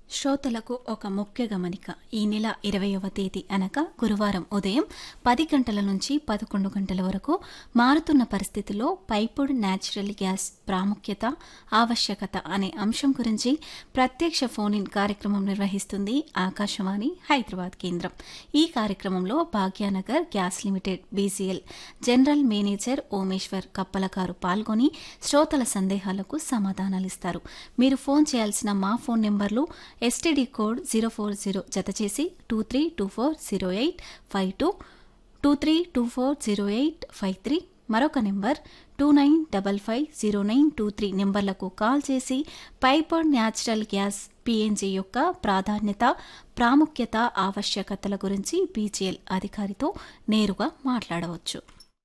శ్రోతలకు ఒక ముఖ్య గమనిక ఈ నెల ఇరవయవ తేదీ అనగా గురువారం ఉదయం పది గంటల నుంచి పదకొండు గంటల వరకు మారుతున్న పరిస్థితుల్లో పైపుడ్ న్యాచురల్ గ్యాస్ ప్రాముఖ్యత ఆవశ్యకత అనే అంశం గురించి ప్రత్యక్ష ఫోన్ ఇన్ కార్యక్రమం నిర్వహిస్తుంది ఆకాశవాణి హైదరాబాద్ కేంద్రం ఈ కార్యక్రమంలో Bhagyanagar gas limited BCL general manager Omeshwar Kappalakaru పాల్గొని శ్రోతల సందేహాలకు సమాధానాలిస్తారు మీరు ఫోన్ చేయాల్సిన మా ఫోన్ నెంబర్లు STD code zero four zero జత చేసి two three two four zero eight five two two three two four zero eight five three మరొక number two nine double five zero nine two three నెంబర్లకు call చేసి piped natural gas PNG యొక్క ప్రాధాన్యత ప్రాముఖ్యత ఆవశ్యకతల గురించి BGL అధికారితో నేరుగా మాట్లాడవచ్చు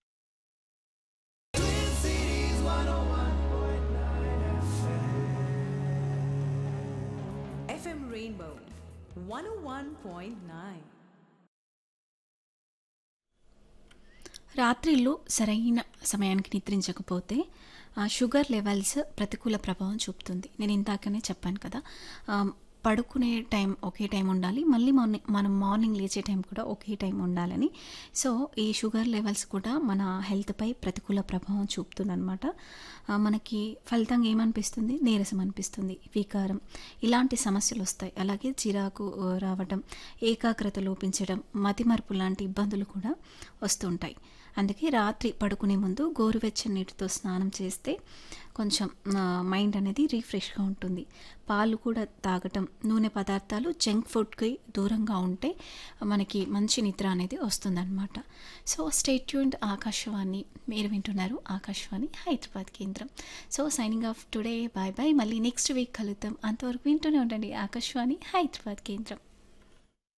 FM Rainbow 101.9. రాత్రిళ్ళు సరైన సమయానికి నిద్రించకపోతే ఆ, షుగర్ లెవెల్స్ ప్రతికూల ప్రభావం చూపుతుంది నేను ఇందాకనే చెప్పాను కదా ఆ, పడుకునే టైం ఒకే టైం ఉండాలి మళ్ళీ మార్నింగ్ మనం మార్నింగ్ లేచే టైం కూడా ఒకే టైం ఉండాలని సో ఈ షుగర్ లెవెల్స్ కూడా మన హెల్త్పై ప్రతికూల ప్రభావం చూపుతుందన్నమాట ఆ, మనకి ఫలితంగా ఏమనిపిస్తుంది నీరసం అనిపిస్తుంది వికారం ఇలాంటి సమస్యలు వస్తాయి అలాగే చిరాకు ఆ, రావడం ఏకాగ్రత లోపించడం మతిమరుపు లాంటి ఇబ్బందులు కూడా వస్తుంటాయి అందుకే రాత్రి పడుకునే ముందు గోరువెచ్చని నీటితో స్నానం చేస్తే కొంచెం ఆ, మైండ్ అనేది రీఫ్రెష్గా ఉంటుంది పాలు కూడా తాగటం నూనె పదార్థాలు జంక్ ఫుడ్కి దూరంగా ఉంటే మనకి మంచి నిద్ర అనేది వస్తుందన్నమాట సో స్టేట్ ట్యూన్డ్ ఆకాశవాణి మీరు వింటున్నారు ఆకాశవాణి హైదరాబాద్ కేంద్రం so signing off today bye bye మళ్ళీ నెక్స్ట్ వీక్ కలుద్దాం అంతవరకు వింటూనే ఉండండి ఆకాశవాణి హైదరాబాద్ కేంద్రం